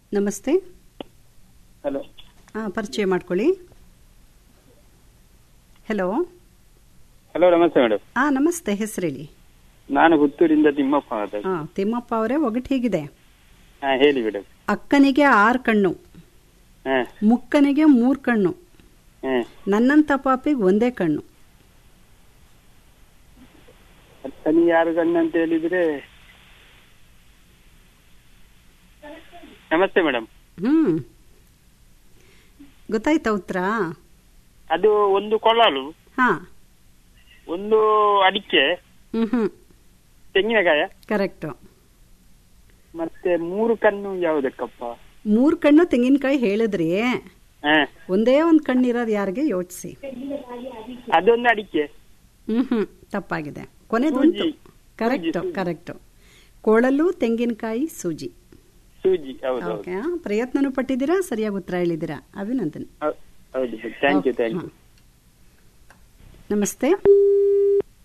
ನಮಸ್ತೆ ಹಲೋ ಹಾಂ ಪರಿಚಯ ಮಾಡ್ಕೊಳ್ಳಿ ಹಲೋ ಹಲೋ ನಮಸ್ತೆ ಮೇಡಮ್ ಹಾಂ ನಮಸ್ತೆ ಹೆಸರೇಳಿ ನಾನು ಪುತ್ತೂರಿಂದ ತಿಮ್ಮಪ್ಪ ಮಾತಾಡ್ತೀನಿ. ಹಾಂ ತಿಮ್ಮಪ್ಪ ಅವರೇ ಒಗಟು ಹೇಗಿದೆ ಹಾ ಹೇಳಿ ಮೇಡಮ್ ಅಕ್ಕನಿಗೆ ಆರು ಕಣ್ಣು ಹಾ ಮುಕ್ಕನಿಗೆ ಮೂರು ಕಣ್ಣು ಹಾ ನನ್ನಂತ ಪಾಪಿಗೆ ಒಂದೇ ಕಣ್ಣು ಅತ್ತನಿ ಯಾರು ಗಣ್ಣ ಅಂತ ಹೇಳಿದ್ರೆ ನಮಸ್ತೆ ಮೇಡಮ್ ಹ್ಮ್ ಗೊತ್ತಾಯ್ತಾ ಉತ್ತರ ಅದು ಒಂದು ಕೊಳಲು ಹಾ ಒಂದು ಅಡಿಕೆ ಹ್ಮ್ ಹ್ಮ್ ತೆಂಗಿನಕಾಯ ಕರೆಕ್ಟು ಮತ್ತೆ ಮೂರು ಕಣ್ಣು ಯಾವುದಕ್ಕಪ್ಪ ಮೂರು ಕಣ್ಣು ತೆಂಗಿನಕಾಯಿ ಹೇಳಿದ್ರಿ ಹಾ ಒಂದೇ ಒಂದು ಕಣ್ಣಿರೋದು ಯಾರಿಗೆ ಯೋಚಿಸಿ ಅದೊಂದು ಅಡಿಕೆ ಹ್ಮ್ ಹ್ಮ್ ತಪ್ಪಾಗಿದೆ ಕೊನೆದುಂಟು ಸೂಜಿ. ಕರೆಕ್ಟು ಕರೆಕ್ಟು ಕೊಳಲು ತೆಂಗಿನಕಾಯಿ ಸೂಜಿ ಸೂಜಿ ಹೌದು ಹೌದು ಓಕೆ ಪ್ರಯತ್ನನೂ ಪಟ್ಟಿದ್ದೀರಾ ಸರಿಯಾಗಿ ಉತ್ತರ ಹೇಳಿದ್ದೀರಾ ಅಭಿನಂದನೆ ಹೌ- ಹೌದು ಥ್ಯಾಂಕ್ ಯು ಥ್ಯಾಂಕ್ ಯು ನಮಸ್ತೆ